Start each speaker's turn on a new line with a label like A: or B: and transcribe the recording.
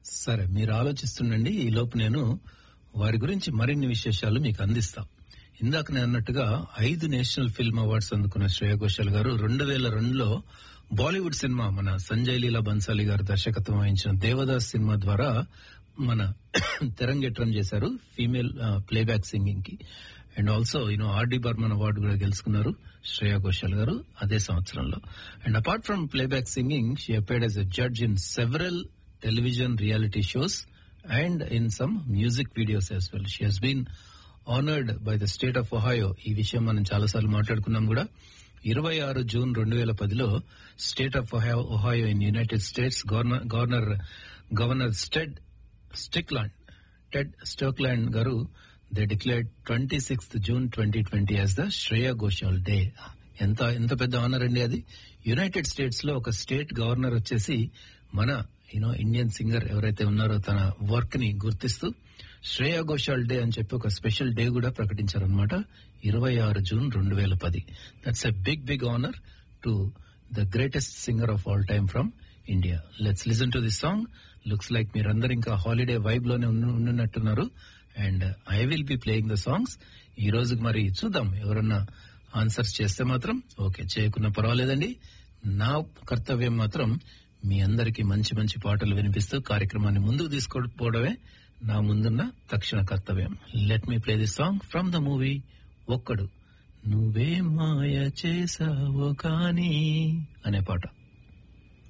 A: సరే మీరు ఆలోచిస్తుండండి ఈ లోపు నేను వారి గురించి మరిన్ని విశేషాలు మీకు అందిస్తా ఇందాక నేను అన్నట్టుగా ఐదు నేషనల్ ఫిల్మ్ అవార్డ్స్ అందుకున్న శ్రేయా ఘోషాల్ గారు రెండు వేల రెండులో బాలీవుడ్ సినిమా మన సంజయ్ లీలా బన్సాలి గారు దర్శకత్వం వహించిన దేవదాస్ సినిమా ద్వారా మన తెరంగేట్రం చేశారు ఫీమేల్ ప్లేబ్యాక్ సింగింగ్ కి and also you know R D Burman award కూడా గెలుచుకున్నారు శ్రేయా ఘోషాల్ గారు అదే సంవత్సరంలో and apart from playback singing she appeared as a judge in several television reality shows and in some music videos as well. She has been honored by the state of Ohio. ఈ విషయం మనం చాలాసార్లు మాట్లాడుకున్నాం కూడా ఇరవై ఆరు June రెండు వేల పదిలో state of Ohio in United States governor governor Ted Strickland Ted Strickland గారు they declared twenty sixth June twenty twenty as the Shreya Ghoshal day ఎంత ఎంత పెద్ద ఆనర్ అండి అది యునైటెడ్ స్టేట్స్ లో ఒక స్టేట్ గవర్నర్ వచ్చేసి మన యూనో ఇండియన్ సింగర్ ఎవరైతే ఉన్నారో తన వర్క్ ని గుర్తిస్తూ శ్రేయా ఘోషాల్ డే అని చెప్పి ఒక స్పెషల్ డే కూడా ప్రకటించారనమాట ఇరవై ఆరు జూన్ రెండు వేల పది that's a big big honour to the greatest singer of all time from India let's listen to this song looks like మీరందరూ ఇంకా హాలిడే వైబ్ లోనే ఉన్నట్టున్నారు and I will be playing the songs ఈ రోజుకి మరి చూద్దాం ఎవరన్నా ఆన్సర్స్ చేస్తే మాత్రం ఓకే చేయకున్నా పర్వాలేదండి నా కర్తవ్యం మాత్రం మీ అందరికి మంచి మంచి పాటలు వినిపిస్తూ కార్యక్రమాన్ని ముందుకు తీసుకుపోవడమే నా ముందున్న తక్షణ కర్తవ్యం let me play the song from the movie Okkadu నువ్వే మాయ చేసావో కానీ అనే పాట